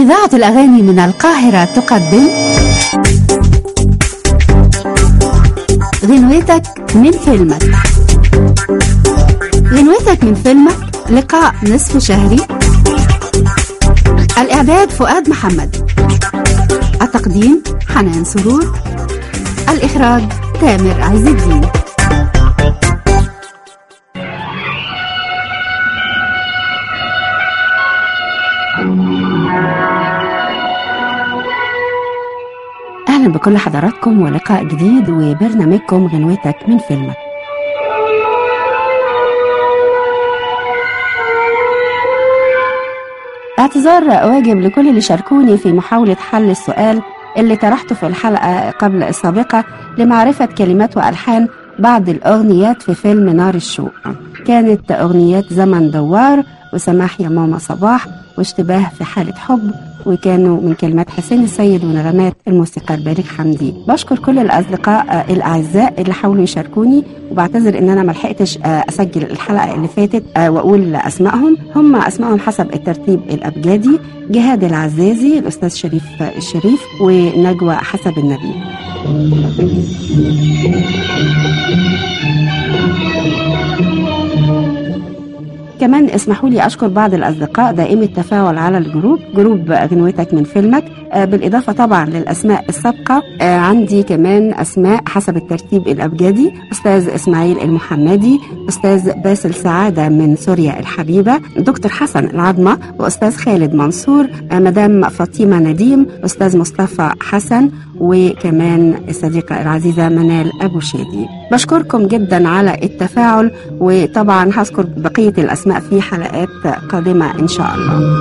إذاعة الأغاني من القاهرة تقدم غنوتك من فيلمك غنوتك من فيلمك لقاء نصف شهري الإعداد فؤاد محمد التقديم حنان سرور الإخراج تامر عز الدين أهلا بكل حضراتكم ولقاء جديد وبرنامجكم غنوتك من فيلمك اعتذار واجب لكل اللي شاركوني في محاولة حل السؤال اللي طرحته في الحلقة قبل السابقة لمعرفة كلمات وألحان بعض الأغنيات في فيلم نار الشوق كانت أغنيات زمن دوار وسماح يا ماما صباح واشتباه في حالة حب وكانوا من كلمات حسين السيد ونغمات الموسيقار بارك حمدي بشكر كل الأصدقاء الأعزاء اللي حاولوا يشاركوني وبعتذر إن أنا ملحقتش أسجل الحلقة اللي فاتت وأقول أسمائهم هم أسمائهم حسب الترتيب الأبجدي جهاد العزازي الأستاذ شريف الشريف ونجوى حسب النبي كمان اسمحوا لي اشكر بعض الاصدقاء دائمي التفاعل على الجروب جروب غنوتك من فيلمك آه بالاضافه طبعا للاسماء السابقه آه عندي كمان اسماء حسب الترتيب الابجدي استاذ اسماعيل المحمدي استاذ باسل سعاده من سوريا الحبيبه دكتور حسن العظمه واستاذ خالد منصور آه مدام فاطمه نديم استاذ مصطفى حسن وكمان الصديقه العزيزه منال ابو شادي بشكركم جدا على التفاعل وطبعا هذكر بقيه الاسماء في حلقات قادمه ان شاء الله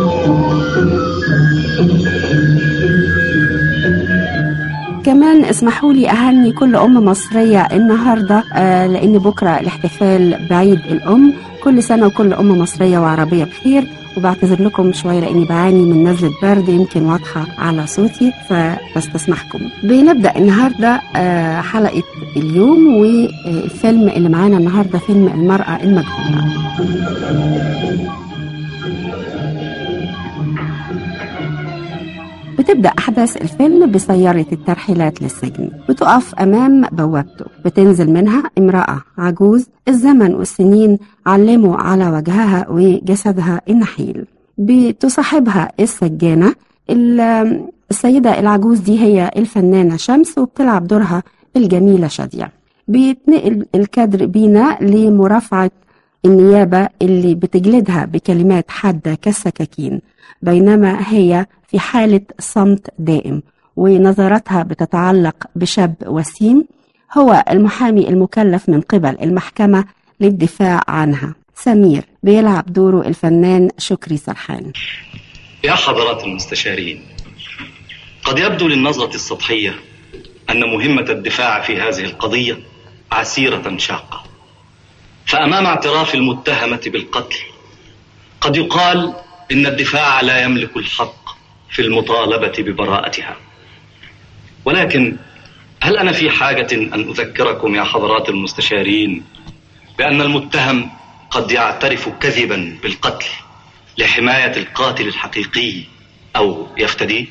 كمان اسمحوا لي اهني كل ام مصريه النهارده آه لان بكره الاحتفال بعيد الام كل سنه وكل ام مصريه وعربيه بخير وبعتذر لكم شويه لاني بعاني من نزله برد يمكن واضحه على صوتي فبستسمحكم بنبدا النهارده آه حلقه اليوم والفيلم اللي معانا النهارده فيلم المراه المجهوله بتبدأ أحداث الفيلم بسيارة الترحيلات للسجن بتقف أمام بوابته بتنزل منها امرأة عجوز الزمن والسنين علموا على وجهها وجسدها النحيل بتصاحبها السجانة السيدة العجوز دي هي الفنانة شمس وبتلعب دورها الجميلة شادية بيتنقل الكادر بينا لمرافعة النيابة اللي بتجلدها بكلمات حادة كالسكاكين بينما هي في حالة صمت دائم ونظرتها بتتعلق بشاب وسيم هو المحامي المكلف من قبل المحكمة للدفاع عنها سمير بيلعب دوره الفنان شكري سرحان يا حضرات المستشارين قد يبدو للنظرة السطحية أن مهمة الدفاع في هذه القضية عسيرة شاقة فأمام اعتراف المتهمة بالقتل قد يقال إن الدفاع لا يملك الحق في المطالبة ببراءتها ولكن هل أنا في حاجة أن أذكركم يا حضرات المستشارين بأن المتهم قد يعترف كذبا بالقتل لحماية القاتل الحقيقي أو يفتديه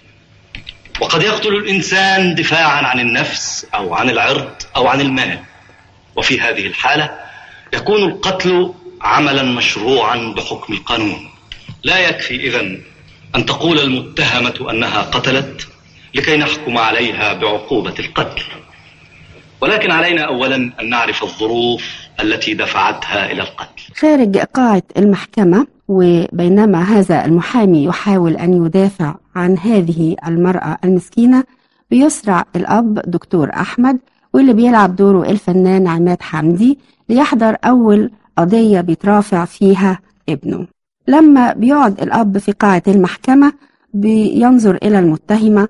وقد يقتل الإنسان دفاعا عن النفس أو عن العرض أو عن المال وفي هذه الحالة يكون القتل عملا مشروعا بحكم القانون لا يكفي إذن أن تقول المتهمة أنها قتلت لكي نحكم عليها بعقوبة القتل ولكن علينا أولا أن نعرف الظروف التي دفعتها إلى القتل خارج قاعة المحكمة وبينما هذا المحامي يحاول أن يدافع عن هذه المرأة المسكينة بيسرع الأب دكتور أحمد واللي بيلعب دوره الفنان عماد حمدي ليحضر أول قضية بيترافع فيها ابنه لما بيقعد الأب في قاعة المحكمة بينظر إلى المتهمة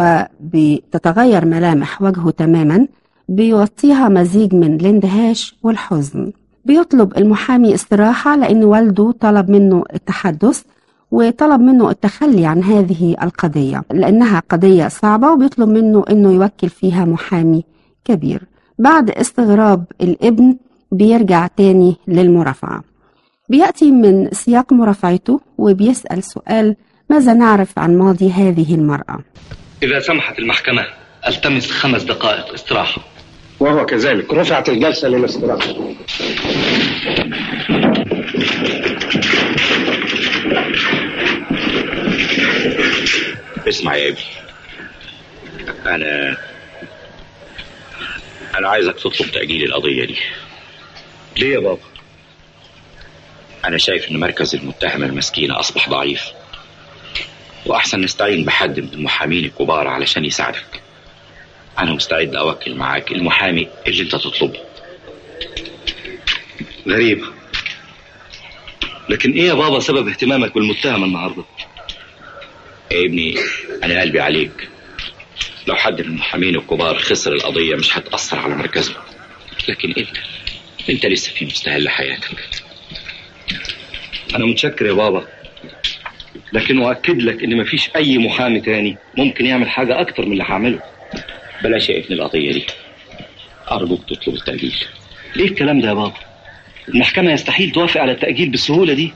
وبتتغير ملامح وجهه تماما بيغطيها مزيج من الاندهاش والحزن بيطلب المحامي استراحة لأن والده طلب منه التحدث وطلب منه التخلي عن هذه القضية لأنها قضية صعبة وبيطلب منه أنه يوكل فيها محامي كبير بعد استغراب الابن بيرجع تاني للمرافعة بيأتي من سياق مرافعته وبيسأل سؤال ماذا نعرف عن ماضي هذه المرأة؟ إذا سمحت المحكمة ألتمس خمس دقائق استراحة وهو كذلك رفعت الجلسة للاستراحة اسمع يا ابني انا انا عايزك تطلب تأجيل القضية دي ليه يا بابا؟ انا شايف ان مركز المتهمة المسكينة اصبح ضعيف واحسن نستعين بحد من المحامين الكبار علشان يساعدك انا مستعد اوكل معاك المحامي اللي انت تطلبه غريبة لكن إيه يا بابا سبب اهتمامك بالمتهم النهاردة؟ يا ابني انا قلبي عليك لو حد من المحامين الكبار خسر القضية مش هتأثر على مركزه لكن انت انت لسه في مستهل حياتك أنا متشكر يا بابا لكن أؤكد لك إن مفيش أي محامي تاني ممكن يعمل حاجة أكتر من اللي هعمله بلاش يا ابني القضية دي أرجوك تطلب التأجيل ليه الكلام ده يا بابا؟ المحكمة يستحيل توافق على التأجيل بالسهولة دي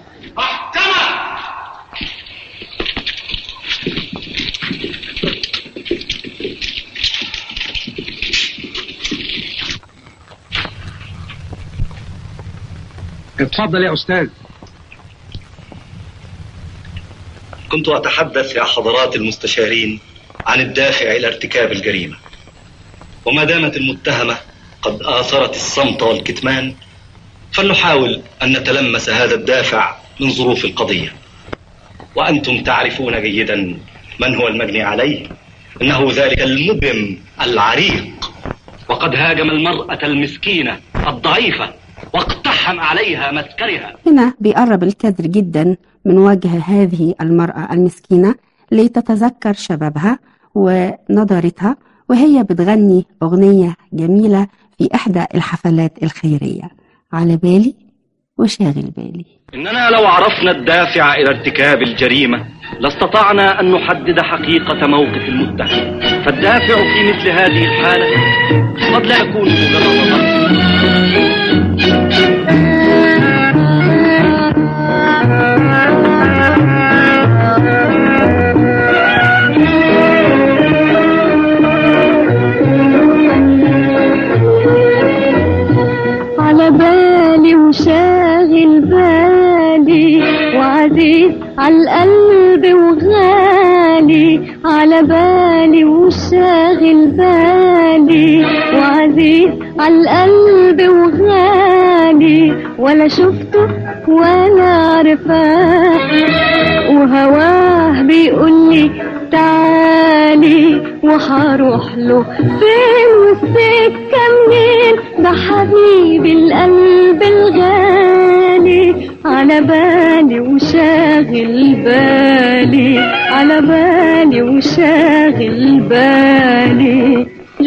اتفضل يا أستاذ كنت أتحدث يا حضرات المستشارين عن الدافع إلى ارتكاب الجريمة وما دامت المتهمة قد آثرت الصمت والكتمان فلنحاول أن نتلمس هذا الدافع من ظروف القضية وأنتم تعرفون جيدا من هو المجني عليه إنه ذلك المجرم العريق وقد هاجم المرأة المسكينة الضعيفة واقتحم عليها مسكرها هنا بيقرب الكادر جدا من وجه هذه المرأة المسكينة لتتذكر شبابها ونضارتها وهي بتغني أغنية جميلة في إحدى الحفلات الخيرية على بالي وشاغل بالي إننا لو عرفنا الدافع إلى ارتكاب الجريمة لاستطعنا أن نحدد حقيقة موقف المتهم فالدافع في مثل هذه الحالة قد لا يكون مجرد ظن على بالي وشاغل بالي وعزيز على القلب وغالي على بالي وشاغل بالي وعزيز على القلب وغالي ولا شفته ولا عرفاه وهواه بيقولي تعالي وهروح له فين والسكة منين ده حبيبي القلب الغالي على بالي وشاغل بالي على بالي وشاغل بالي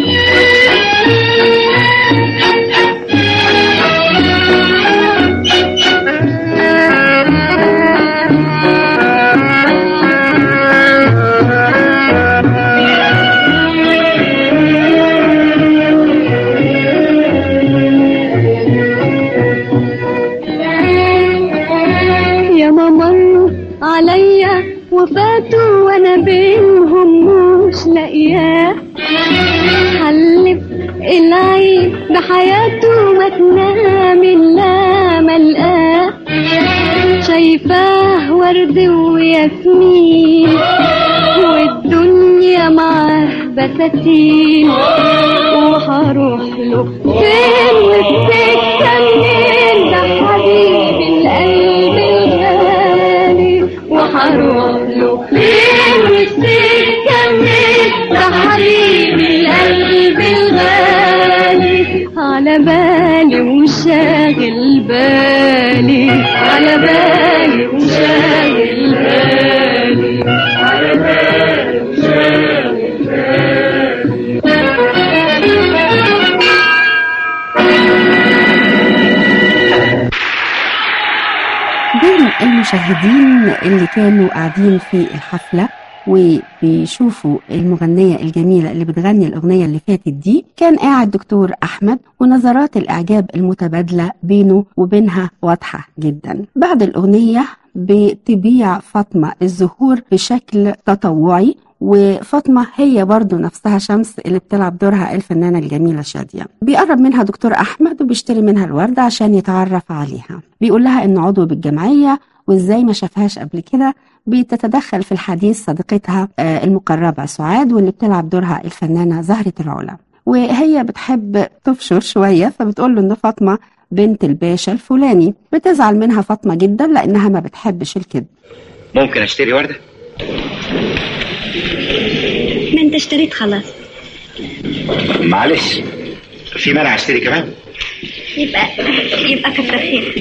يا ما مروا عليا وفاتوا وانا بينهم مش لاقياه حلف العين بحياته ما تنام الا ملقاه شايفاه ورد وياسمين والدنيا معاه بساتين وهروح له فين والسكة منين ده حبيبي القلب الغالي وهروح له فين والسكة منين ده حبيبي القلب الغالي على بالي وشاغل بالي على بالي وشاغل بالي على بالي وشاغل بالي بين المشاهدين اللي كانوا قاعدين في الحفلة وبيشوفوا المغنية الجميلة اللي بتغني الأغنية اللي فاتت دي كان قاعد دكتور أحمد ونظرات الإعجاب المتبادلة بينه وبينها واضحة جدا بعد الأغنية بتبيع فاطمة الزهور بشكل تطوعي وفاطمة هي برضو نفسها شمس اللي بتلعب دورها الفنانة الجميلة شادية بيقرب منها دكتور أحمد وبيشتري منها الوردة عشان يتعرف عليها بيقول لها إنه عضو بالجمعية وإزاي ما شافهاش قبل كده بتتدخل في الحديث صديقتها آه، المقربة سعاد واللي بتلعب دورها الفنانة زهرة العلا وهي بتحب تفشر شوية فبتقول له إن فاطمة بنت الباشا الفلاني بتزعل منها فاطمة جدا لأنها ما بتحبش الكذب ممكن اشتري ورده ما انت اشتريت خلاص معلش في مانع اشتري كمان يبقى يبقى كتر خير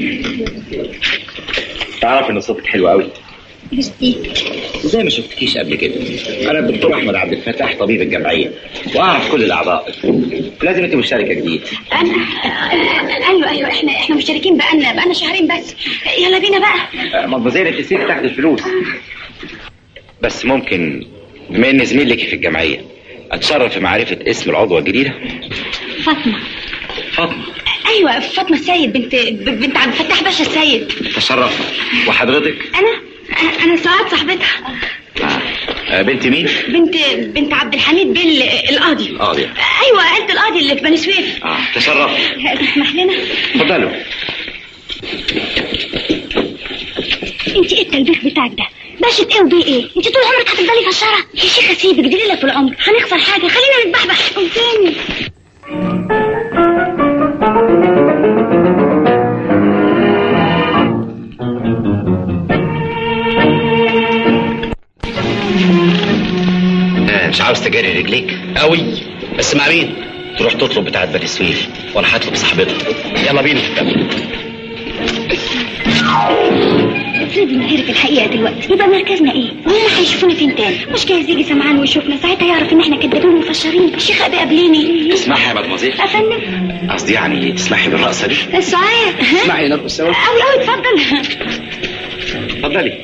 تعرف ان صوتك حلو قوي ميرسي ازاي ما شفتكيش قبل كده انا الدكتور احمد عبد الفتاح طبيب الجمعيه واعرف كل الاعضاء لازم انت مشتركه جديد انا ايوه ايوه احنا احنا مشتركين بقالنا بقالنا شهرين بس يلا بينا بقى مدمزيل انت نسيت تاخد الفلوس بس ممكن بما ان زميل لك في الجمعيه اتشرف في معرفه اسم العضوه الجديده فاطمه فاطمه ايوه فاطمه السيد بنت بنت عبد الفتاح باشا السيد تشرف وحضرتك انا انا سعاد صاحبتها آه، بنت مين بنت بنت عبد الحميد بيل القاضي القاضي ايوه عيله القاضي اللي في بني سويف اه تشرف تسمح لنا اتفضلوا انت ايه التلبيخ بتاعك ده باشا ايه ودي ايه انت طول عمرك هتفضلي فشاره يا شيخه سيبك دي ليله في العمر هنخسر حاجه خلينا نتبحبح قوم تاني آه، مش عاوز تجري رجليك قوي بس مع مين تروح تطلب بتاعت بني سويف وانا هطلب صاحبتها يلا بينا افرضي من غيرك الحقيقه دلوقتي يبقى مركزنا ايه وهم هيشوفونا فين تاني مش جايز يجي سمعان ويشوفنا ساعتها يعرف ان احنا كدابين ومفشرين الشيخ ابي قابليني تسمحي يا مدمزيل افندم قصدي يعني تسمحي بالرقصه دي السعاد اسمعي نرقص سوا قوي قوي اتفضل اتفضلي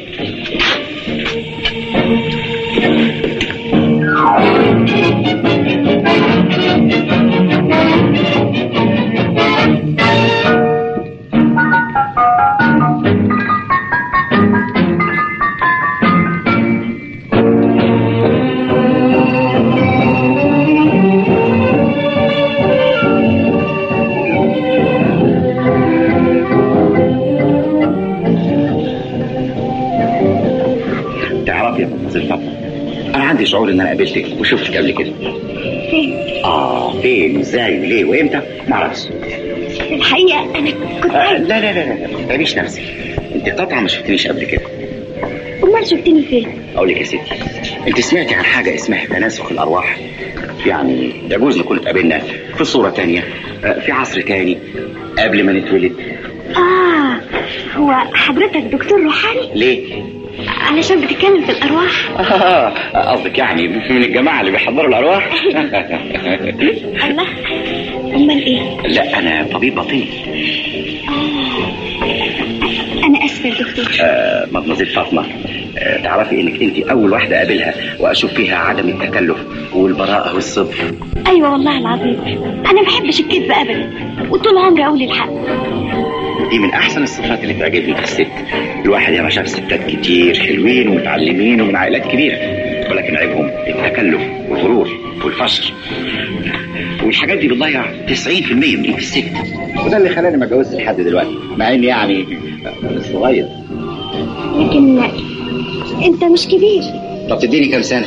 تعرفي يا مدمزيل فاطمه انا عندي شعور ان انا قابلتك وشفتك قبل كده فين اه فين ازاي وليه وامتى ما اعرفش الحقيقه انا كنت آه عايز لا لا لا لا ما تعبيش نفسك انت قطعا ما شفتنيش قبل كده امال شفتني فين اقول لك يا ستي انت سمعتي عن حاجه اسمها تناسخ الارواح يعني يجوز نكون اتقابلنا في صوره تانية آه، في عصر تاني قبل ما نتولد اه هو حضرتك دكتور روحاني ليه علشان بتتكلم في الارواح آه، قصدك يعني من الجماعه اللي بيحضروا الارواح الله امال ايه لا انا طبيب بطيء انا اسفه يا دكتور آه، مدمزيل فاطمه آه، تعرفي انك انت اول واحده اقابلها واشوف فيها عدم التكلف والبراءه والصدق ايوه والله العظيم انا ما بحبش الكذب ابدا وطول عمري اقول الحق دي من احسن الصفات اللي تعجبني في الست الواحد ياما شاف ستات كتير حلوين ومتعلمين ومن عائلات كبيره ولكن عيبهم التكلف والغرور والفشل والحاجات دي بتضيع 90% من قيمه الست وده اللي خلاني ما اتجوزش لحد دلوقتي مع اني يعني صغير لكن انت مش كبير طب تديني كام سنه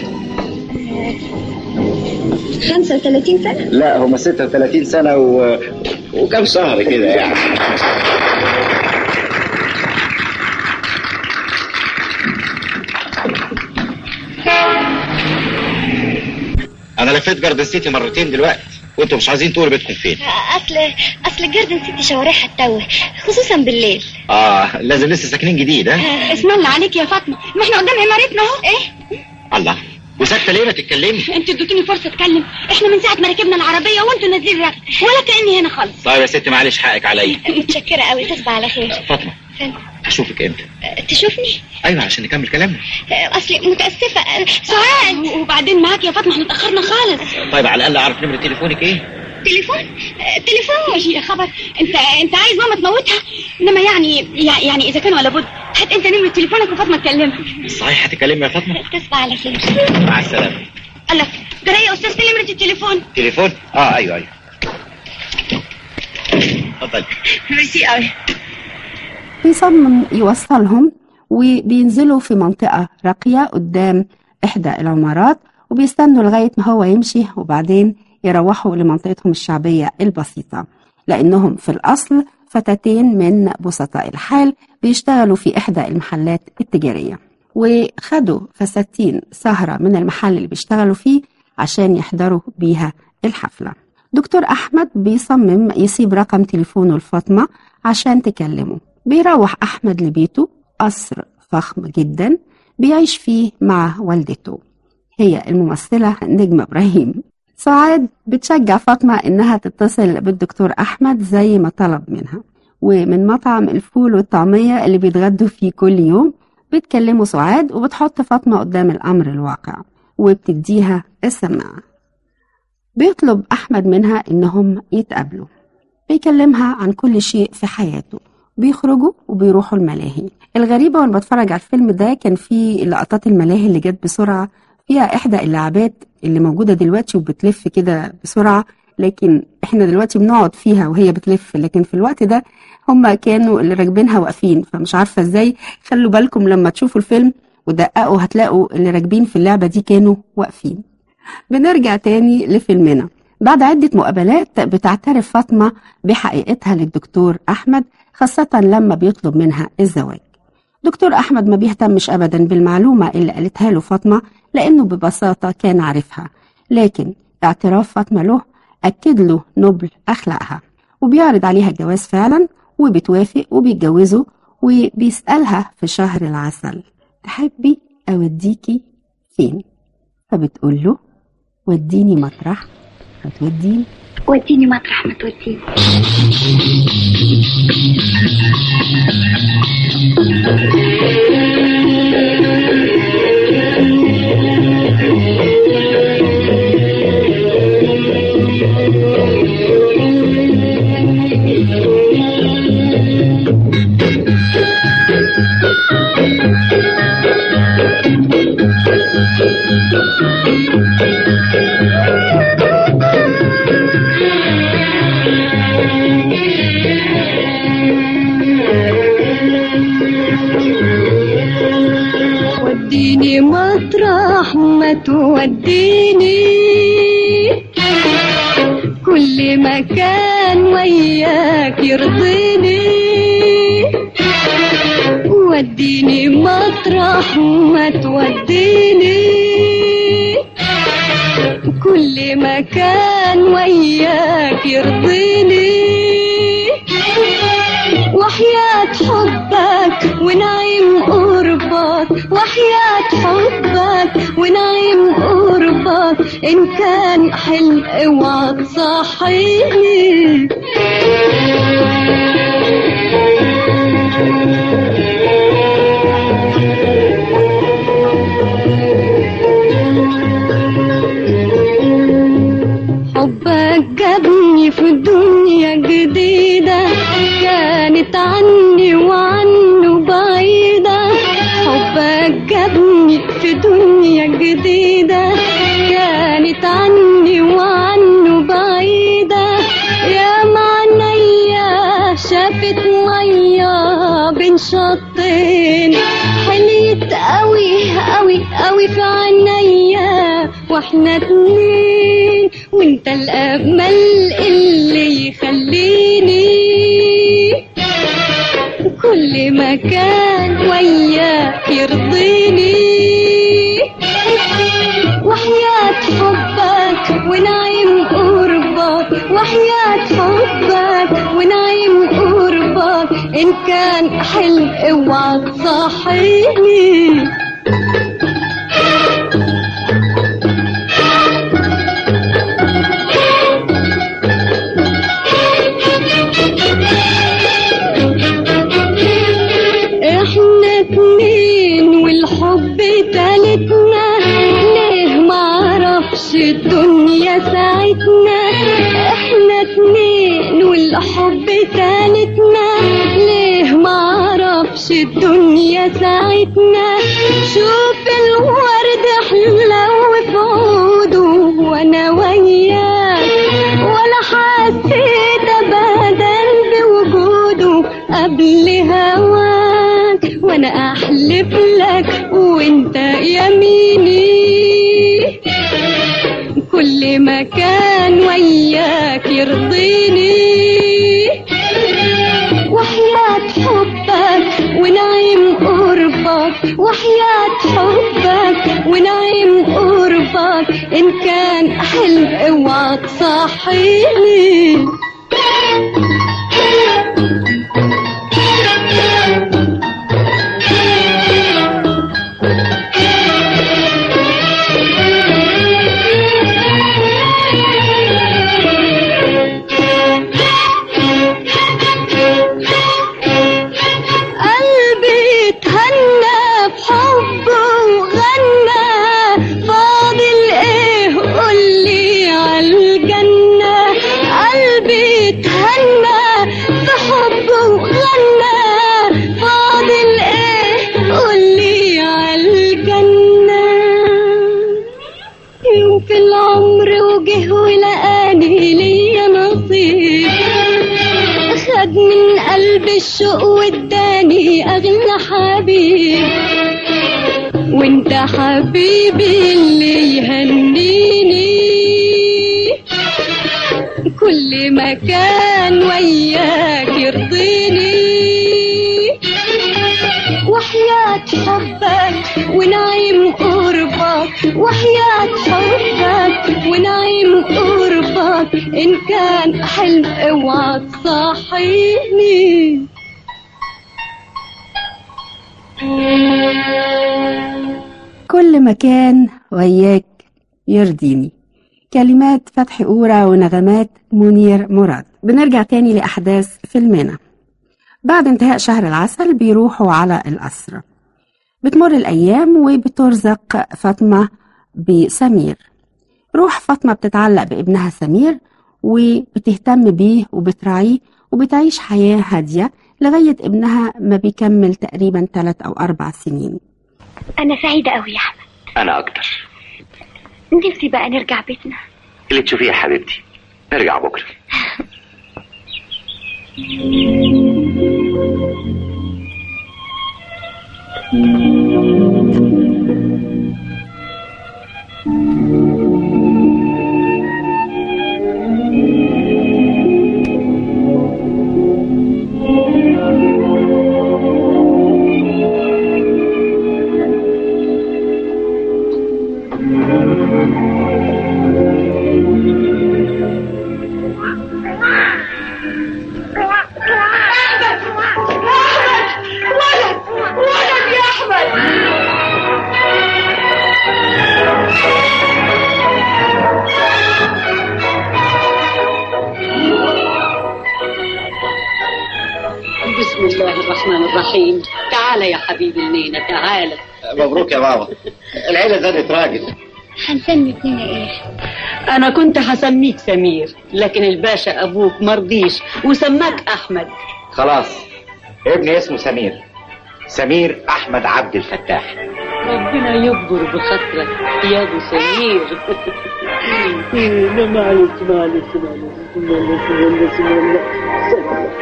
35 سنه لا هم 36 سنه و... وكم شهر كده يعني انا لفيت جاردن سيتي مرتين دلوقتي وانتوا مش عايزين تقولوا بيتكم فين اصل اصل الجاردن سيتي شوارعها تتوه خصوصا بالليل اه لازم لسه ساكنين جديد ها اسم الله عليك يا فاطمه ما احنا قدام عمارتنا اهو ايه الله وساكته ليه ما تتكلمي انتوا اديتوني فرصه اتكلم احنا من ساعه ما ركبنا العربيه وانتوا نازلين ركب ولا كاني هنا خالص طيب يا ست معلش حقك عليا متشكره قوي تصبح على خير فاطمه سلمى اشوفك امتى أه، تشوفني ايوه عشان نكمل كلامنا أه، اصلي متاسفه أه، سعاد وبعدين معاك يا فاطمه احنا اتاخرنا خالص طيب على الاقل اعرف نمره تليفونك ايه تليفون أه، تليفون يا خبر انت انت عايز ماما تموتها انما يعني يع- يعني اذا كان ولا بد هات انت نمره تليفونك وفاطمه تكلمها صحيح هتكلمني يا فاطمه تصبح على خير مع السلامه قال لك ده يا استاذ فين نمره التليفون تليفون اه ايوه ايوه اتفضل ميرسي قوي بيصمم يوصلهم وبينزلوا في منطقة راقية قدام إحدى العمارات وبيستنوا لغاية ما هو يمشي وبعدين يروحوا لمنطقتهم الشعبية البسيطة لأنهم في الأصل فتاتين من بسطاء الحال بيشتغلوا في إحدى المحلات التجارية وخدوا فساتين سهرة من المحل اللي بيشتغلوا فيه عشان يحضروا بيها الحفلة دكتور أحمد بيصمم يسيب رقم تليفونه لفاطمة عشان تكلمه بيروح أحمد لبيته قصر فخم جدا بيعيش فيه مع والدته هي الممثلة نجمة إبراهيم سعاد بتشجع فاطمة إنها تتصل بالدكتور أحمد زي ما طلب منها ومن مطعم الفول والطعمية اللي بيتغدوا فيه كل يوم بتكلمه سعاد وبتحط فاطمة قدام الأمر الواقع وبتديها السماعة بيطلب أحمد منها إنهم يتقابلوا بيكلمها عن كل شيء في حياته بيخرجوا وبيروحوا الملاهي الغريبة وانا بتفرج على الفيلم ده كان في لقطات الملاهي اللي جت بسرعة فيها إحدى اللاعبات اللي موجودة دلوقتي وبتلف كده بسرعة لكن احنا دلوقتي بنقعد فيها وهي بتلف لكن في الوقت ده هما كانوا اللي راكبينها واقفين فمش عارفة ازاي خلوا بالكم لما تشوفوا الفيلم ودققوا هتلاقوا اللي راكبين في اللعبة دي كانوا واقفين بنرجع تاني لفيلمنا بعد عدة مقابلات بتعترف فاطمة بحقيقتها للدكتور أحمد خاصة لما بيطلب منها الزواج دكتور أحمد ما بيهتمش أبدا بالمعلومة اللي قالتها له فاطمة لأنه ببساطة كان عارفها لكن اعتراف فاطمة له أكد له نبل أخلاقها وبيعرض عليها الجواز فعلا وبتوافق وبيتجوزوا وبيسألها في شهر العسل تحبي أوديكي فين فبتقول له وديني مطرح هتوديني وديني مطرح ما توديني وديني مطرح ما توديني كل مكان وياك يرضيني وديني مطرح ما توديني كل مكان وياك يرضيني وحياة حبك ونعيم قربك وحياة حبك ونعيم قربك إن كان حلم اوعى تصحيني حبك جابني في الدنيا جديدة كانت عني وعنه بعيدة حبك جابني في دنيا جديدة كانت عني وعنه بعيدة يا معنيا شافت مية بين شطين حليت قوي قوي قوي في عينيا واحنا اتنين وانت الامل اللي يخليني كل مكان وياك يرضيني وحياة حبك ونعيم قربك وحياة حبك ونعيم قربك إن كان حلم اوعى تصحيني حياتنا احنا اتنين والحب تالتنا ليه معرفش الدنيا ساعتنا شوف الورد حلو في عوده وانا وياك ولا حسيت ابدا بوجوده قبل هواك وانا احلف لك وانت يميني كل مكان وياك يرضيني وحياة حبك ونعيم قربك وحياة حبك ونعيم قربك إن كان حلم اوعى تصحيني قلبي اتهنى بحبه وغنى فاضل ايه قولي عالجنة قلبي اتهنى بحبه وغنى فاضل ايه قولي عالجنة يوم في العمر وجه ولقاني ليا نصيب خد من قلب الشوق واداني اغلى حبيب وانت حبيبي اللي يهنيني كل مكان وياك يرضيني وحياة حبك ونعيم قربك وحياة حبك ونعيم قربك إن كان حلم اوعى تصحيني كل مكان وياك يرضيني كلمات فتحي أورا ونغمات منير مراد بنرجع تاني لأحداث فيلمنا بعد انتهاء شهر العسل بيروحوا على القصر بتمر الأيام وبترزق فاطمة بسمير روح فاطمة بتتعلق بابنها سمير وبتهتم بيه وبتراعيه وبتعيش حياة هادية لغاية ابنها ما بيكمل تقريبا ثلاث أو أربع سنين انا سعيده قوي يا احمد انا اكتر نفسي بقى نرجع بيتنا اللي تشوفيه يا حبيبتي نرجع بكره بسم الله الرحمن الرحيم تعال يا حبيبي النينة تعال مبروك يا بابا العيلة زادت راجل هنسمي ابننا ايه أنا كنت هسميك سمير لكن الباشا أبوك مرضيش وسماك أحمد خلاص ابني اسمه سمير سمير أحمد عبد الفتاح ربنا يكبر بخاطرك يا أبو سمير لا معلش معلش معلش معلش معلش معلش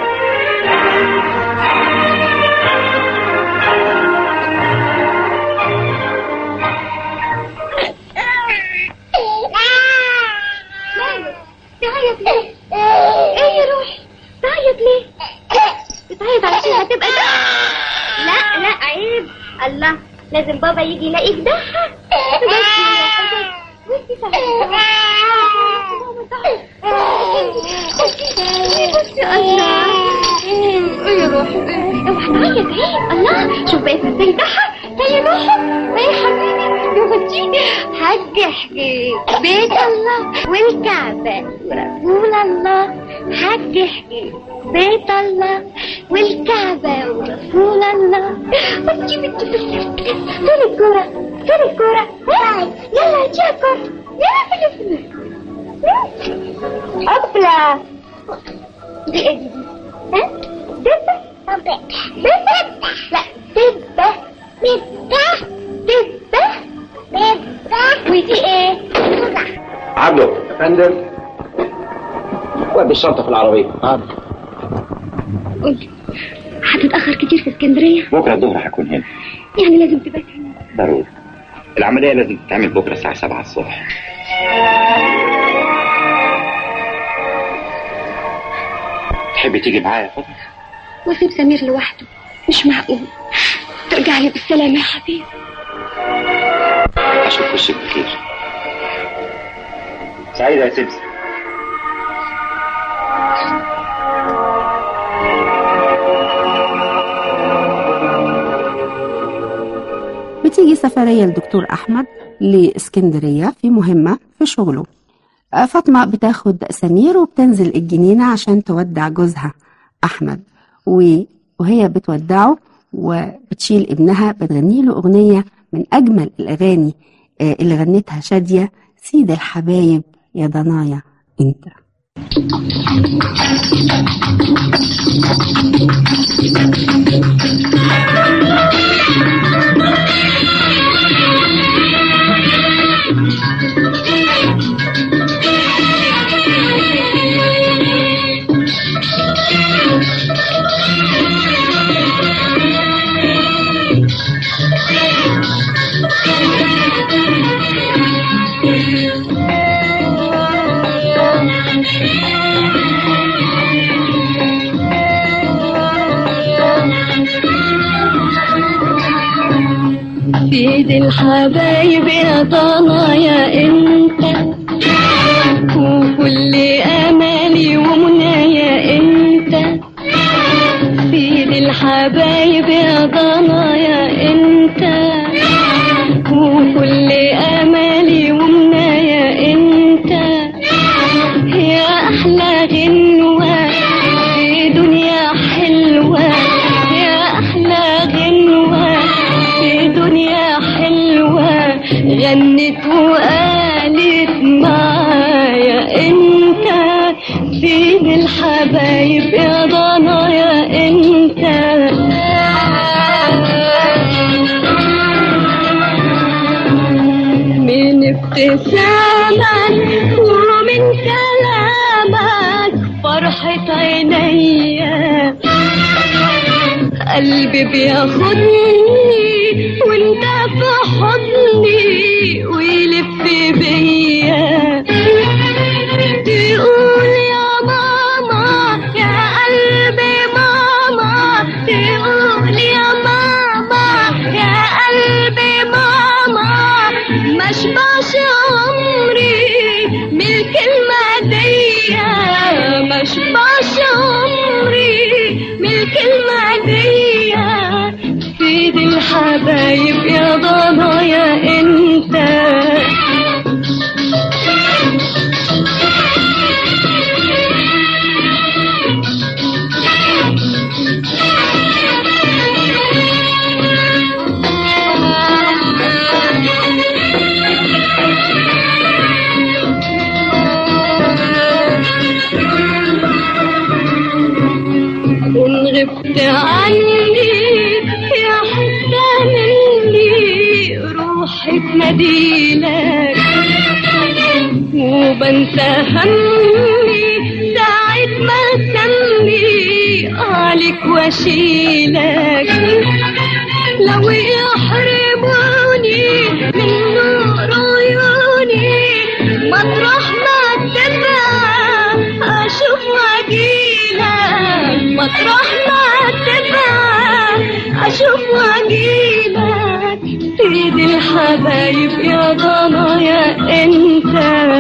تعيط ليه ايه يا روحي تعيط ليه بتعيط علشان هتبقى ده لا لا عيب الله لازم بابا يجي يلاقيك ده بصي بصي الله ايه يا روحي اوعى تعيط عيب الله شوف بقيت ازاي ضحك زي روحك زي حبيبي بصي حج حجي بيت الله والكعبة ورسول الله حج حجي بيت الله والكعبة ورسول الله بصي بصي بصي فين الكورة فين الكورة يلا هاتيها الكورة يلا فين الكورة دبة دي ايه دي ها دبة دبة لا دبة دبة دبة دبة ودي ايه عبده يا فندم ودي الشنطه في العربيه حاضر قولي هتتأخر كتير في اسكندرية بكره الظهر هكون هنا يعني لازم تبات هنا ضروري العمليه لازم تتعمل بكره الساعه 7 الصبح تحبي تيجي معايا يا فاطمه واسيب سمير لوحده مش معقول ترجع لي بالسلامة يا حبيبي اشوف وشك بخير سعيده يا سمسم بتيجي سفرية لدكتور أحمد لإسكندرية في مهمة في شغله آه، فاطمة بتاخد سمير وبتنزل الجنينة عشان تودع جوزها أحمد و- وهي بتودعه وبتشيل ابنها بتغني له أغنية من أجمل الأغاني آه، اللي غنتها شادية سيد الحبايب يا ضنايا انت سيد الحبايب يا ضنايا انت وكل امالي ومنايا انت سيد الحبايب يا ضنايا انت وكل امالي ومنايا انت يا احلى غنوه في دنيا حلوه يا احلى غنوه في دنيا حلوه غنت وقالت معايا انت سيد الحبايب يا ضنايا انت من ابتسامك ومن كلامك فرحة عينيا قلبي بياخدني وانت في حضني ويلف بيا تقول يا ماما يا قلبي ماما تقول يا ماما يا قلبي ماما ما اشبعش عمري من الكلمة دي ما اشبعش عمري من الكلمة دي سيد الحبايب يا ضنايا انت إن غبت عني يا حتة مني روحي تناديلك وبنسى همي ساعة ما سمي عليك واشيلك لو يحرموني من نور عيوني مطرح ما تبقى اشوف واجيلك مطرح ما تبقى اشوف واجيلك سيد الحبايب يا ضنايا انت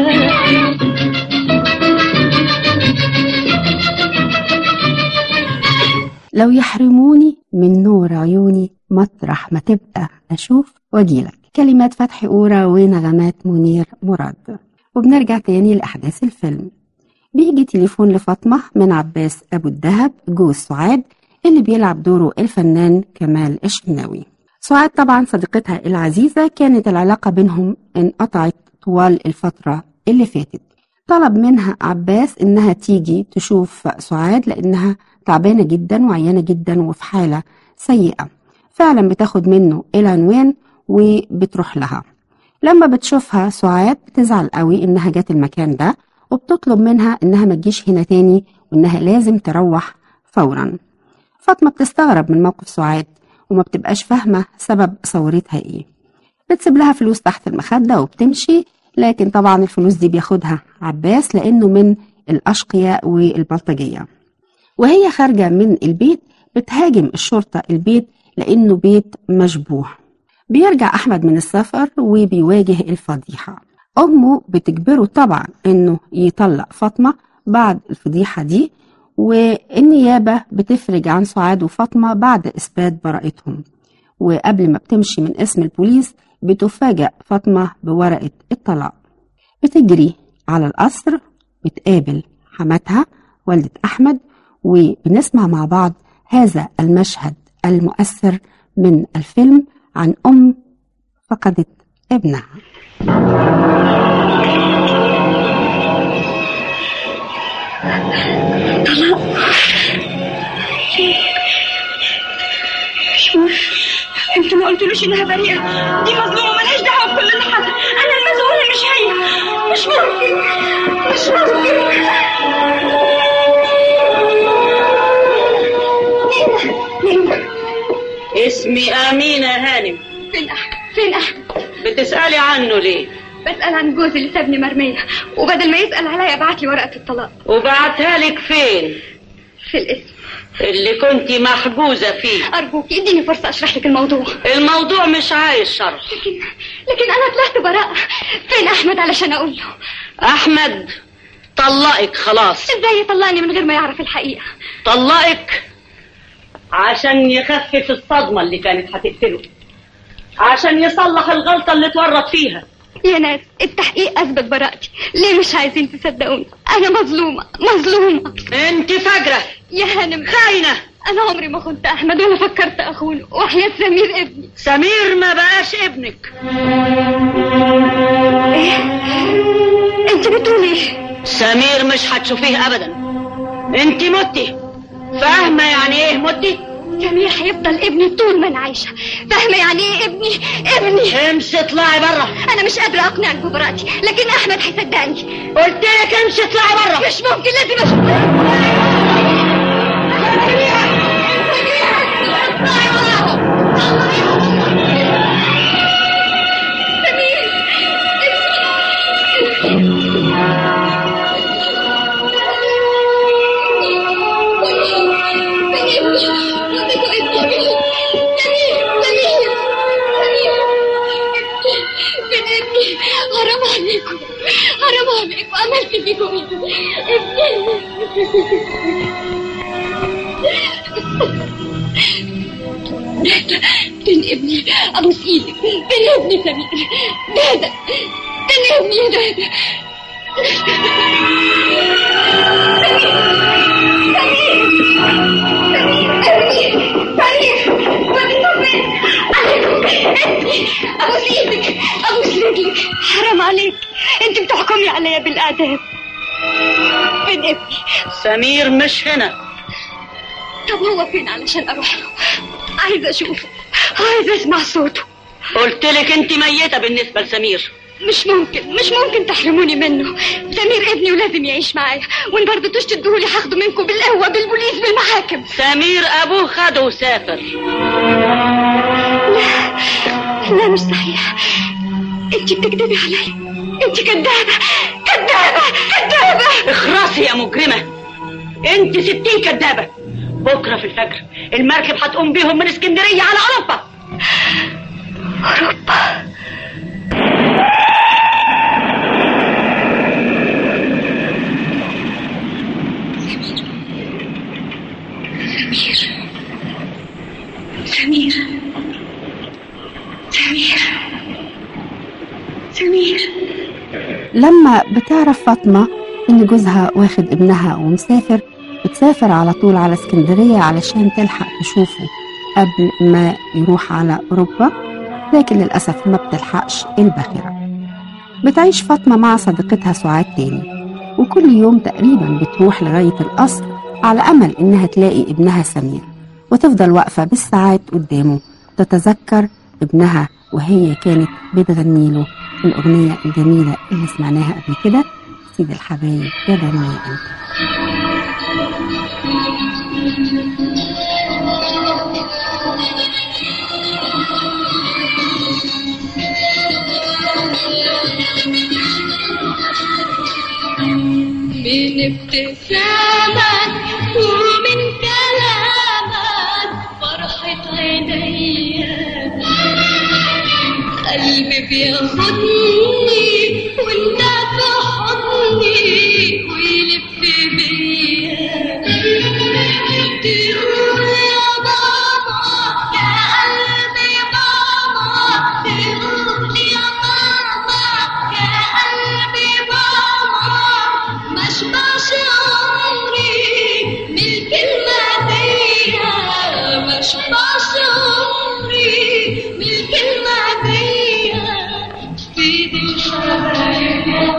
لو يحرموني من نور عيوني مطرح ما تبقى أشوف وأجيلك كلمات فتحي أورا ونغمات منير مراد وبنرجع تاني لأحداث الفيلم بيجي تليفون لفاطمة من عباس أبو الدهب جوز سعاد اللي بيلعب دوره الفنان كمال الشناوي سعاد طبعا صديقتها العزيزة كانت العلاقة بينهم انقطعت طوال الفترة اللي فاتت طلب منها عباس إنها تيجي تشوف سعاد لأنها تعبانة جدا وعيانة جدا وفي حالة سيئة فعلا بتاخد منه العنوان وبتروح لها لما بتشوفها سعاد بتزعل قوي إنها جت المكان ده وبتطلب منها إنها ما تجيش هنا تاني وإنها لازم تروح فورا فاطمة بتستغرب من موقف سعاد وما بتبقاش فاهمة سبب ثورتها إيه بتسيب لها فلوس تحت المخدة وبتمشي لكن طبعا الفلوس دي بياخدها عباس لأنه من الأشقياء والبلطجية وهي خارجة من البيت بتهاجم الشرطة البيت لأنه بيت مشبوه بيرجع أحمد من السفر وبيواجه الفضيحة أمه بتجبره طبعا إنه يطلق فاطمة بعد الفضيحة دي والنيابة بتفرج عن سعاد وفاطمة بعد إثبات براءتهم وقبل ما بتمشي من اسم البوليس بتفاجأ فاطمة بورقة الطلاق بتجري على القصر بتقابل حماتها والدة أحمد وبنسمع مع بعض هذا المشهد المؤثر من الفيلم عن أم فقدت ابنها انت ما قلتلوش انها بريئه دي مظلومه ملهاش دعوه بكل اللي حصل انا المسؤوله مش هي مش ممكن مش ممكن اسمي أمينة هانم فين أحمد فين أحمد بتسألي عنه ليه بسأل عن جوزي اللي سابني مرمية وبدل ما يسأل عليا بعت لي ورقة الطلاق وبعتها لك فين في الاسم اللي كنت محجوزة فيه أرجوك اديني فرصة أشرح لك الموضوع الموضوع مش عايز شرح لكن لكن أنا طلعت براءة فين أحمد علشان أقول له أحمد طلقك خلاص إزاي يطلعني من غير ما يعرف الحقيقة طلقك عشان يخفف الصدمة اللي كانت هتقتله عشان يصلح الغلطة اللي اتورط فيها يا ناس التحقيق أثبت براءتي ليه مش عايزين تصدقوني أنا مظلومة مظلومة انت فجرة يا هانم خاينة أنا عمري ما كنت أحمد ولا فكرت أخونه وحياة سمير ابني سمير ما بقاش ابنك إيه أنت بتقولي إيه سمير مش هتشوفيه ابدا انت متي فاهمة يعني ايه متي سمير هيفضل ابني طول ما أنا عايشة فاهمة يعني إيه ابني ابني امشي اطلعي برا أنا مش قادرة أقنعك ببراءتي لكن أحمد هيصدقني قلت لك امشي اطلعي برا مش ممكن لازم أشوف حرام عليكم حرام عليكم عملت فيكم فين ابني ابوس ايدك فين ابني سمير دادا فين ابني يا دادا ابوس ايدك ابوس رجلك حرام عليك انت بتحكمي عليا بالاعدام فين ابني سمير مش هنا طب هو فين علشان اروح له عايزه اشوفه عايزه اسمع صوته قلت لك انت ميتة بالنسبة لسمير مش ممكن مش ممكن تحرموني منه سمير ابني ولازم يعيش معايا وان ما رضيتوش تديهولي هاخده منكم بالقوه بالبوليس بالمحاكم سمير ابوه خده وسافر لا مش صحيح انت بتكذبي عليا انت كدابه كدابه كدابه اخرسي يا مجرمة انت ستين كدابة بكرة في الفجر المركب هتقوم بيهم من اسكندرية على اوروبا اوروبا سمير سمير سمير سمير لما بتعرف فاطمة إن جوزها واخد ابنها ومسافر بتسافر على طول على اسكندرية علشان تلحق تشوفه قبل ما يروح على أوروبا لكن للأسف ما بتلحقش الباخرة بتعيش فاطمة مع صديقتها سعاد تاني وكل يوم تقريبا بتروح لغاية القصر على أمل إنها تلاقي ابنها سمير وتفضل واقفة بالساعات قدامه تتذكر ابنها وهي كانت بتغني له الأغنية الجميلة اللي سمعناها قبل كده سيد الحبايب يا ضنايا أنت من ابتسامك ومن كلامك فرحة عينيا قلبي بياخدني وانت في حضني ويلف بيا تقول يا ماما يا قلبي ماما تقول يا ماما يا قلبي ماما ما اشبعش عمري من الكلمة دي ما اشبعش عمري من الكلمة دي في دي الحبايب يا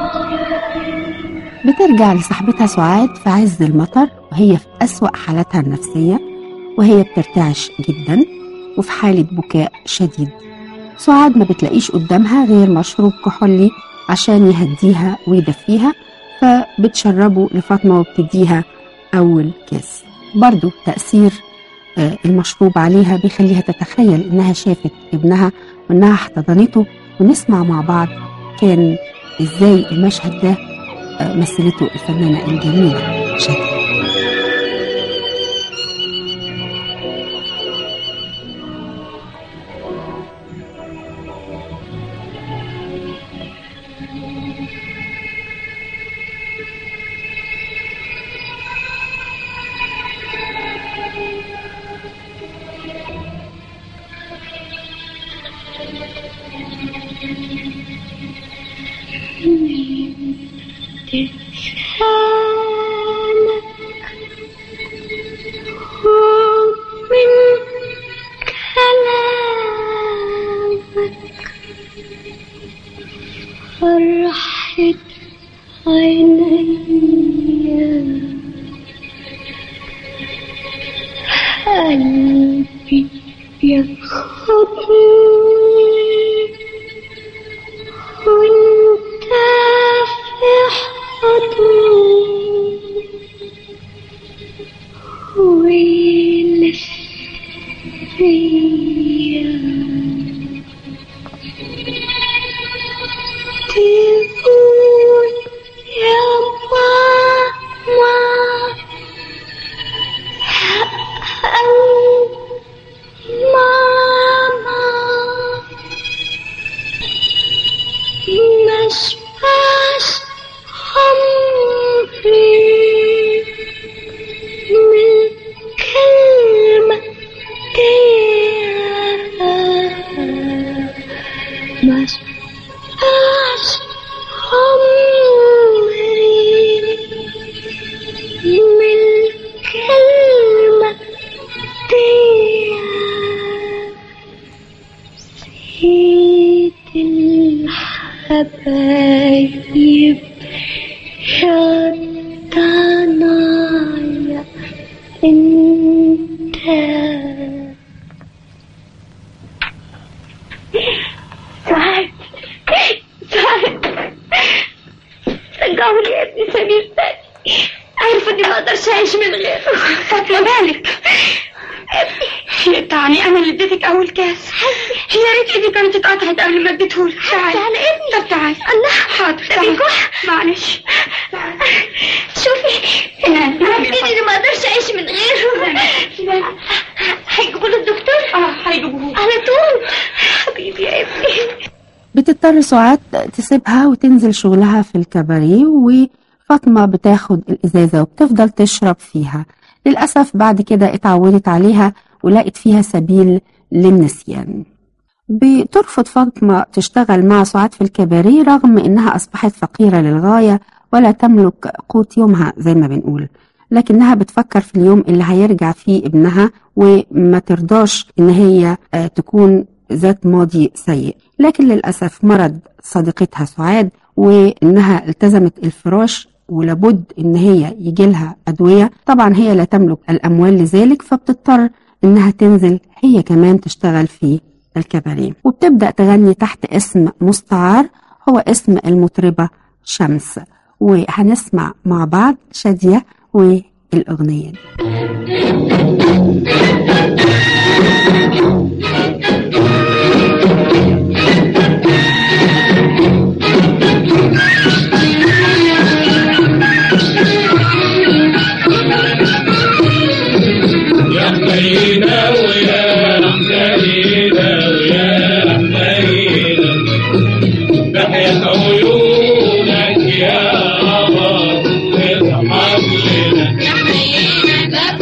بترجع لصاحبتها سعاد في عز المطر وهي في أسوأ حالاتها النفسية وهي بترتعش جدا وفي حالة بكاء شديد سعاد ما بتلاقيش قدامها غير مشروب كحولي عشان يهديها ويدفيها فبتشربه لفاطمة وبتديها أول كاس برضو تأثير آه، المشروب عليها بيخليها تتخيل إنها شافت ابنها وإنها احتضنته ونسمع مع بعض كان إزاي المشهد ده آه، مثلته الفنانة الجميلة شادية من كلامك فرحة عينيا قلبي ياخدني وانت في حضني ويلف فيا تقول يا ماما أو ماما مشبعش عمري من كلمة مشبعش عمري من كلمة سيد الحبايب يا ضنايا انت سعد سعد رجعوا لي يا ابني سمير تاني عارفه اني ما اقدرش اعيش من غيره فاطمه مالك يقطعني انا اللي اديتك اول كاس يا ريت ايدي كانت اتقطعت قبل ما اديتهولك تعالي على ابني طب تعالي الله حاضر تعالي معلش شوفي عارفين ما اقدرش اعيش من غيره هيجيبوا له الدكتور اه هيجيبوه على طول حبيبي يا ابني بتضطر سعاد تسيبها وتنزل شغلها في الكباريه وفاطمة بتاخد الإزازة وبتفضل تشرب فيها للأسف بعد كده اتعودت عليها ولقت فيها سبيل للنسيان بترفض فاطمة تشتغل مع سعاد في الكباريه رغم إنها أصبحت فقيرة للغاية ولا تملك قوت يومها زي ما بنقول لكنها بتفكر في اليوم اللي هيرجع فيه ابنها وما ترضاش إن هي آه، تكون ذات ماضي سيء لكن للأسف مرض صديقتها سعاد وإنها التزمت الفراش ولابد ان هي يجي لها ادويه طبعا هي لا تملك الاموال لذلك فبتضطر انها تنزل هي كمان تشتغل في الكباريه وبتبدا تغني تحت اسم مستعار هو اسم المطربه شمس وهنسمع مع بعض شاديه والاغنيه دي يا حنينة ويا حنينة ويا حنينة تحيا عيونك يا قمر اضحك لنا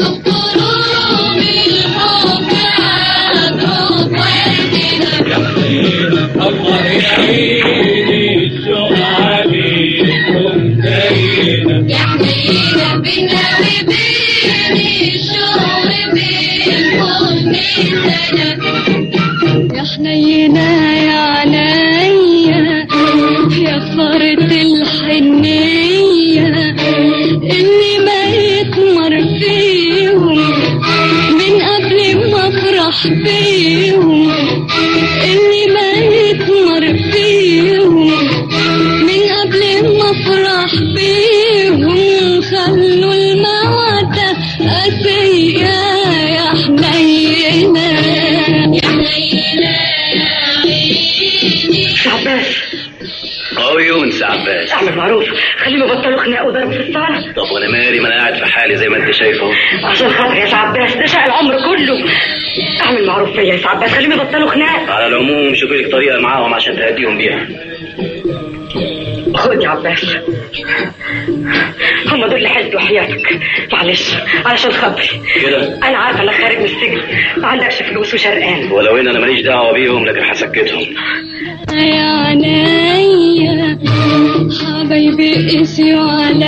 يا حنينة الله يعيني الشوق عليكم دايما يا حنينة يا عينيا يا خسارة الحنية اللي ما يتمر فيهم من قبل ما افرح بيهم اللي ما يتمر فيهم من قبل ما افرح بيهم خلوا المودة قاسية يا حنينة يا حنينة عباس عيون عباس اعمل معروف خليهم يبطلوا خناق وضرب في الصالة طب وانا مالي ما انا قاعد في حالي زي ما انت شايفه عشان خاطر يا عباس ده شقى العمر كله اعمل معروف فيا يا عباس خليهم يبطلوا خناق على العموم شوفي لك طريقه معاهم عشان تهديهم بيها خد يا عباس هم دول اللي حلت وحياتك معلش علشان خاطري كده انا عارفه انك خارج من السجن ما عندكش فلوس وشرقان ولو ان انا ماليش دعوه بيهم لكن هسكتهم يا عينيا حبايبي قسيوا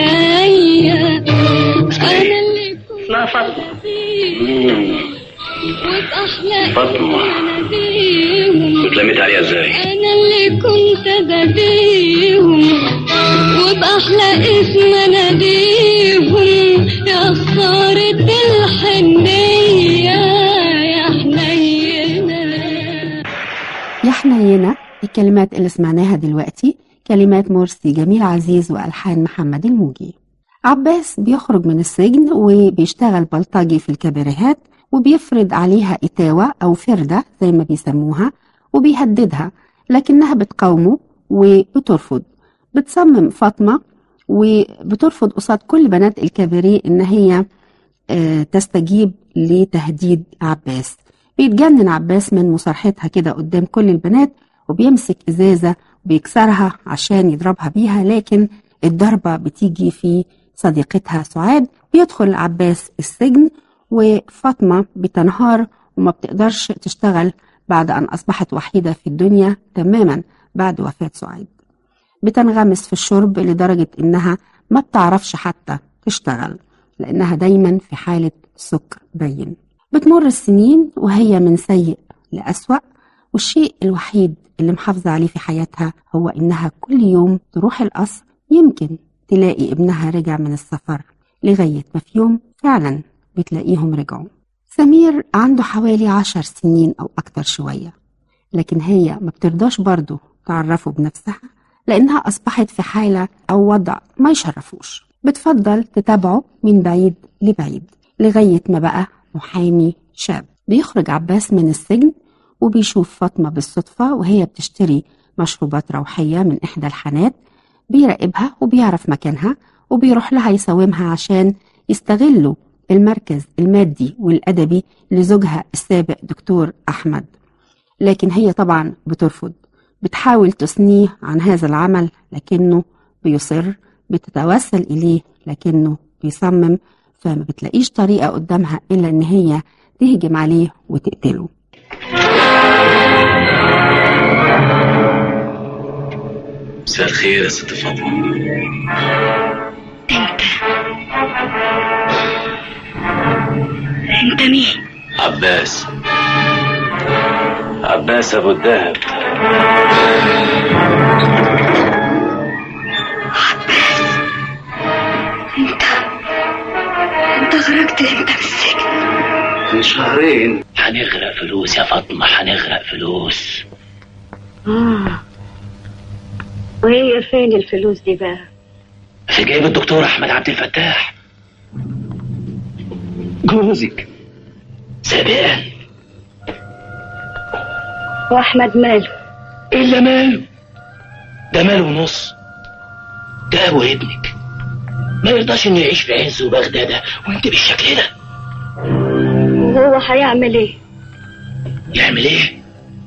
عليا انا اللي اسمها فاطمه مم. وبأحلى فاطمة. اناديهم اتلميت عليها ازاي انا اللي كنت اناديهم وبأحلى اسم اناديهم يا خسارة الحنية يا حنينة يا حنينة الكلمات اللي سمعناها دلوقتي كلمات مرسي جميل عزيز وألحان محمد الموجي عباس بيخرج من السجن وبيشتغل بلطجي في الكباريهات وبيفرض عليها إتاوة أو فردة زي ما بيسموها وبيهددها لكنها بتقاومه وبترفض بتصمم فاطمة وبترفض قصاد كل بنات الكباريه إن هي آه، تستجيب لتهديد عباس بيتجنن عباس من مصارحتها كده قدام كل البنات وبيمسك إزازة وبيكسرها عشان يضربها بيها لكن الضربة بتيجي في صديقتها سعاد بيدخل عباس السجن وفاطمة بتنهار وما بتقدرش تشتغل بعد أن أصبحت وحيدة في الدنيا تماما بعد وفاة سعاد بتنغمس في الشرب لدرجة إنها ما بتعرفش حتى تشتغل لأنها دايما في حالة سكر باين بتمر السنين وهي من سيء لأسوأ والشيء الوحيد اللي محافظة عليه في حياتها هو إنها كل يوم تروح القصر يمكن تلاقي ابنها رجع من السفر لغاية ما في يوم فعلا بتلاقيهم رجعوا سمير عنده حوالي عشر سنين أو أكتر شوية لكن هي ما بترضاش برضه تعرفه بنفسها لأنها أصبحت في حالة أو وضع ما يشرفوش بتفضل تتابعه من بعيد لبعيد لغاية ما بقى محامي شاب بيخرج عباس من السجن وبيشوف فاطمة بالصدفة وهي بتشتري مشروبات روحية من إحدى الحانات بيراقبها وبيعرف مكانها وبيروح لها يساومها عشان يستغلوا المركز المادي والأدبي لزوجها السابق دكتور أحمد لكن هي طبعا بترفض بتحاول تثنيه عن هذا العمل لكنه بيصر بتتوسل إليه لكنه بيصمم فما بتلاقيش طريقة قدامها إلا إن هي تهجم عليه وتقتله مساء الخير يا ست فاطمه انت مين عباس عباس ابو الدهب الفلوس آه وهي فين الفلوس دي بقى؟ في جيب الدكتور احمد عبد الفتاح جوزك سابقا وأحمد ماله؟ الا ماله ده ماله ونص ده ابو ابنك ما يرضاش انه يعيش في عز وبغدادة وانت بالشكل ده وهو هيعمل إيه؟ يعمل ايه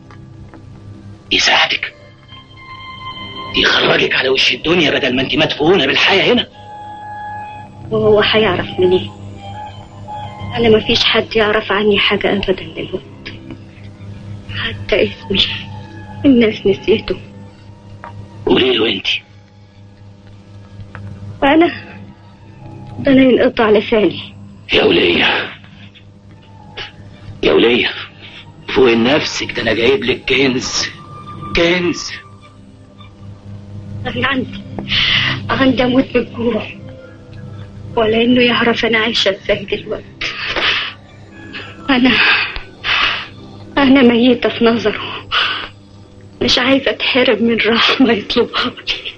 يساعدك يخرجك على وش الدنيا بدل ما انت مدفونة بالحياة هنا وهو هيعرف منين؟ أنا ما فيش حد يعرف عني حاجة أبدا دلوقتي حتى اسمي الناس نسيته قولي له انت أنا ده أنا ينقطع لساني يا ولية يا ولية فوق نفسك ده انا جايب لك كنز كنز أنا عندي عندي أموت من الجوع ولا إنه يعرف أنا عايشة إزاي دلوقتي أنا أنا ميتة في نظره مش عايزة أتحرم من رحمة يطلبها لي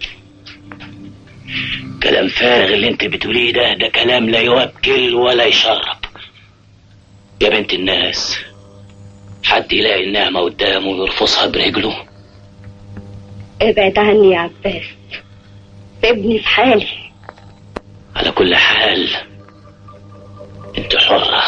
كلام فارغ اللي انت بتقوليه ده ده كلام لا يوكل ولا يشرب يا بنت الناس حد يلاقي النعمة قدامه ويرفصها برجله ابعد عني يا عباس سيبني في حالي على كل حال انت حرة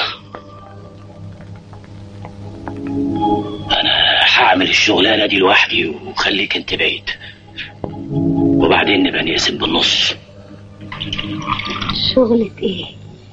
انا هعمل الشغلانة دي لوحدي وخليك انت بعيد وبعدين نبقى نقسم بالنص شغلة ايه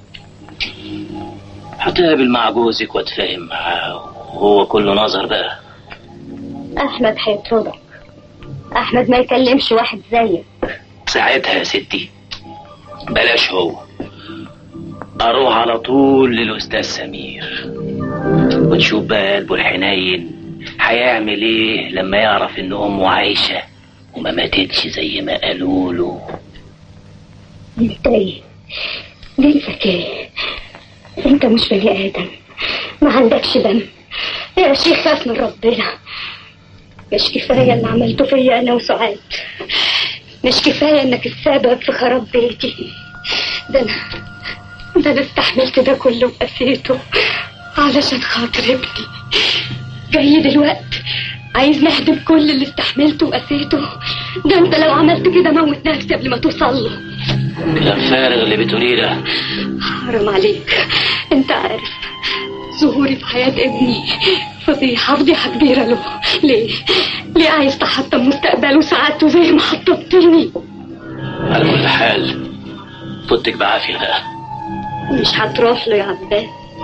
هتقابل مع جوزك واتفاهم معاه وهو كله نظر بقى احمد هيطردك احمد ما يكلمش واحد زيك ساعتها يا ستي بلاش هو اروح على طول للاستاذ سمير وتشوف بقى قلبه الحنين هيعمل ايه لما يعرف ان امه عايشه وما ماتتش زي ما قالوا له انت ايه جنسك ايه انت مش بني ادم ما عندكش دم يا شيخ خاف من ربنا مش كفايه اللي عملته فيا انا وسعاد مش كفايه انك السبب في خراب بيتي ده انا ده انا استحملت ده كله وقسيته علشان خاطر ابني جاي دلوقتي عايز نهدم كل اللي استحملته وقسيته ده انت لو عملت كده موت نفسي قبل ما توصل له كلام فارغ اللي بتقوليه ده حرام عليك انت عارف ظهوري في حياة ابني فضيحة فضيحة كبيرة له ليه؟ ليه عايز تحطم مستقبله وسعادته زي ما حطمتني؟ على كل حال فوتك بعافيه بقى مش هتروح له يا عباس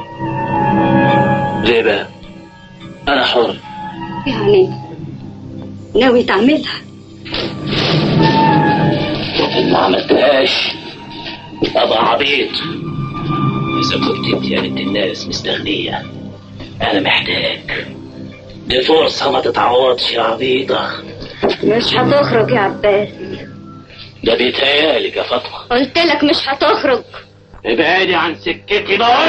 ليه بقى انا حر يعني ناوي تعملها وإن ما عملتهاش ابقى عبيط اذا كنت انت يا بنت الناس مستغنيه انا محتاج دي فرصه ما تتعوضش يا عبيطه مش هتخرج يا عباس ده بيتهيالك يا فاطمه قلت لك مش هتخرج ابعدي عن سكتي بقول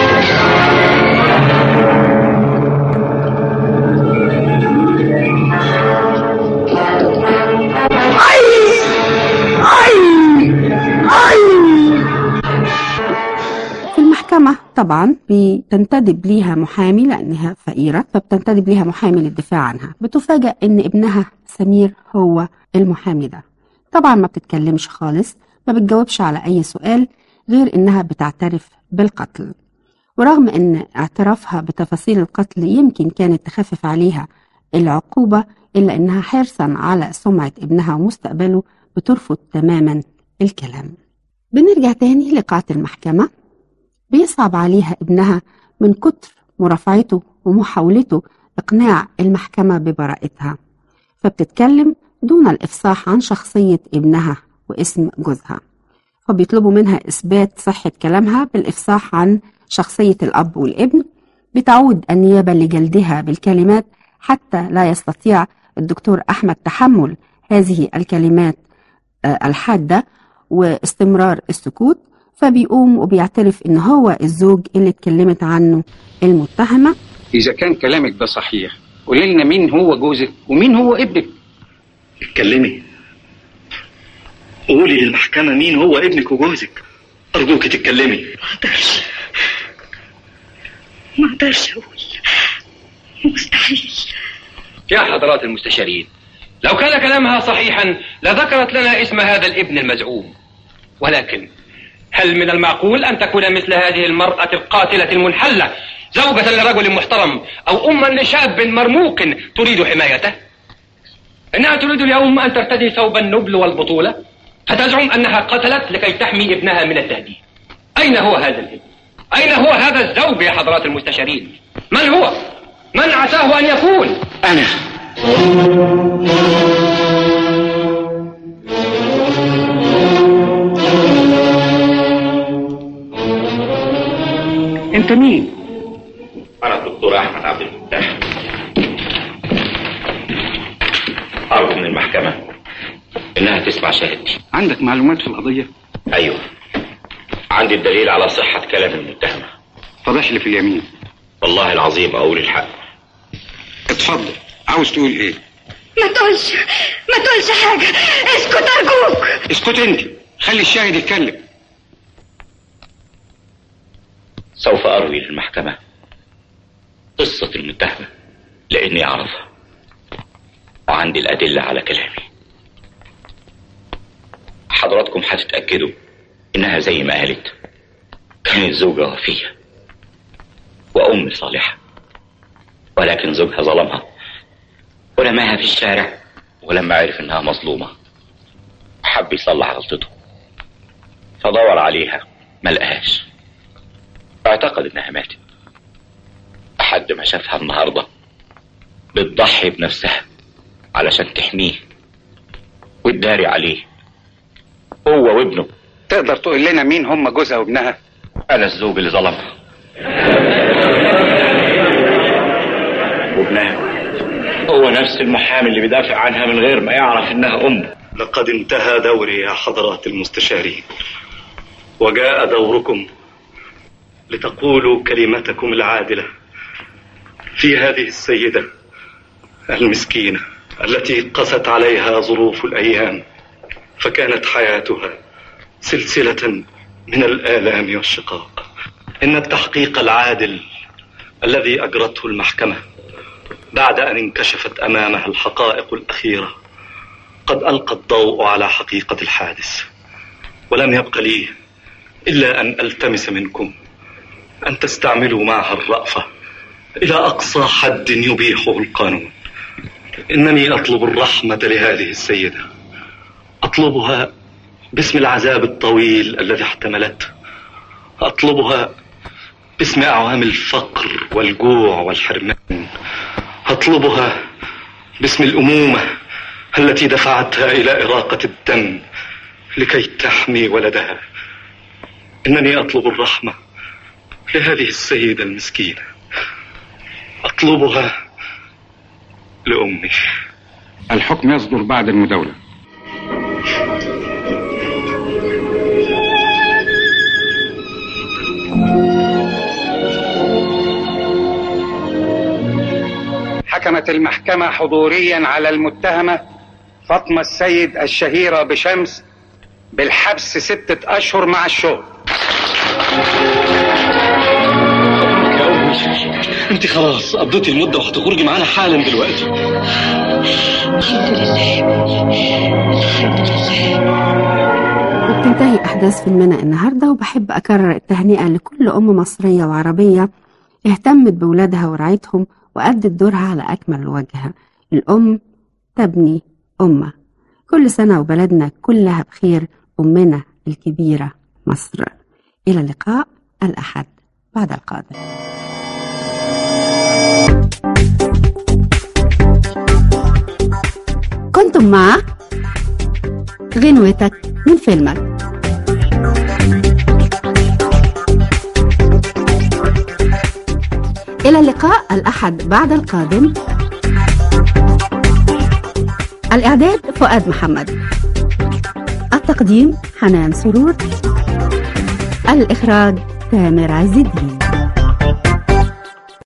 في المحكمة طبعا بتنتدب ليها محامي لأنها فقيرة فبتنتدب ليها محامي للدفاع عنها بتفاجأ إن ابنها سمير هو المحامي ده طبعا ما بتتكلمش خالص ما بتجاوبش على أي سؤال غير إنها بتعترف بالقتل ورغم إن اعترافها بتفاصيل القتل يمكن كانت تخفف عليها العقوبة إلا إنها حرصا على سمعة ابنها ومستقبله بترفض تماما الكلام بنرجع تاني لقاعة المحكمة بيصعب عليها ابنها من كتر مرافعته ومحاولته إقناع المحكمة ببراءتها فبتتكلم دون الإفصاح عن شخصية ابنها واسم جوزها فبيطلبوا منها إثبات صحة كلامها بالإفصاح عن شخصية الأب والابن بتعود النيابة لجلدها بالكلمات حتى لا يستطيع الدكتور أحمد تحمل هذه الكلمات آه، الحادة واستمرار السكوت فبيقوم وبيعترف ان هو الزوج اللي اتكلمت عنه المتهمة إذا كان كلامك ده صحيح قولي لنا مين هو جوزك ومين هو ابنك اتكلمي قولي للمحكمة مين هو ابنك وجوزك أرجوك تتكلمي ما اقدرش ما اقدرش اقول مستحيل يا حضرات المستشارين لو كان كلامها صحيحا لذكرت لنا اسم هذا الابن المزعوم ولكن هل من المعقول أن تكون مثل هذه المرأة القاتلة المنحلة زوجة لرجل محترم أو أما لشاب مرموق تريد حمايته إنها تريد اليوم أن ترتدي ثوب النبل والبطولة فتزعم أنها قتلت لكي تحمي ابنها من التهديد أين هو هذا الابن؟ أين هو هذا الزوج يا حضرات المستشارين؟ من هو؟ من عساه أن يكون؟ أنا أنت مين؟ أنا الدكتور أحمد عبد الفتاح أرجو من المحكمة إنها تسمع شهادتي عندك معلومات في القضية؟ أيوه عندي الدليل على صحة كلام المتهمة فضح لي في اليمين والله العظيم أقول الحق اتفضل عاوز تقول ايه؟ ما تقولش ما تقولش حاجة اسكت أرجوك اسكت انت خلي الشاهد يتكلم سوف أروي للمحكمة قصة المتهمة لأني أعرفها وعندي الأدلة على كلامي حضراتكم هتتأكدوا إنها زي ما قالت كانت زوجة وفية وأم صالحة ولكن زوجها ظلمها ورماها في الشارع ولما عرف إنها مظلومة حب يصلح غلطته فدور عليها ما لقاهاش اعتقد إنها ماتت لحد ما شافها النهاردة بتضحي بنفسها علشان تحميه وتداري عليه هو وابنه تقدر تقول لنا مين هم جوزها وابنها؟ أنا الزوج اللي ظلمها وابنها هو نفس المحامي اللي بيدافع عنها من غير ما يعرف إنها أمه لقد انتهى دوري يا حضرات المستشارين وجاء دوركم لتقولوا كلمتكم العادلة في هذه السيدة المسكينة التي قست عليها ظروف الأيام فكانت حياتها سلسلة من الآلام والشقاق إن التحقيق العادل الذي أجرته المحكمة بعد أن انكشفت أمامها الحقائق الأخيرة قد ألقى الضوء على حقيقة الحادث ولم يبق لي إلا أن ألتمس منكم أن تستعملوا معها الرأفة إلى أقصى حد يبيحه القانون إنني أطلب الرحمة لهذه السيدة أطلبها باسم العذاب الطويل الذي احتملته أطلبها باسم أعوام الفقر والجوع والحرمان أطلبها باسم الأمومة التي دفعتها إلى إراقة الدم لكي تحمي ولدها إنني أطلب الرحمة لهذه السيدة المسكينة أطلبها لأمي الحكم يصدر بعد المداولة حكمت المحكمة حضوريا على المتهمة فاطمة السيد الشهيرة بشمس بالحبس ستة أشهر مع الشغل انت خلاص قضيتي المدة وهتخرجي معانا حالا دلوقتي الحمد لله الحمد لله وبتنتهي أحداث فيلمنا النهاردة وبحب أكرر التهنئة لكل أم مصرية وعربية اهتمت بولادها ورعايتهم وأدت دورها على أكمل وجه الأم تبني أمة كل سنة وبلدنا كلها بخير أمنا الكبيرة مصر إلى اللقاء الأحد بعد القادم كنتم مع غنوتك من فيلمك إلى اللقاء الأحد بعد القادم الإعداد فؤاد محمد التقديم حنان سرور الإخراج تامر عز الدين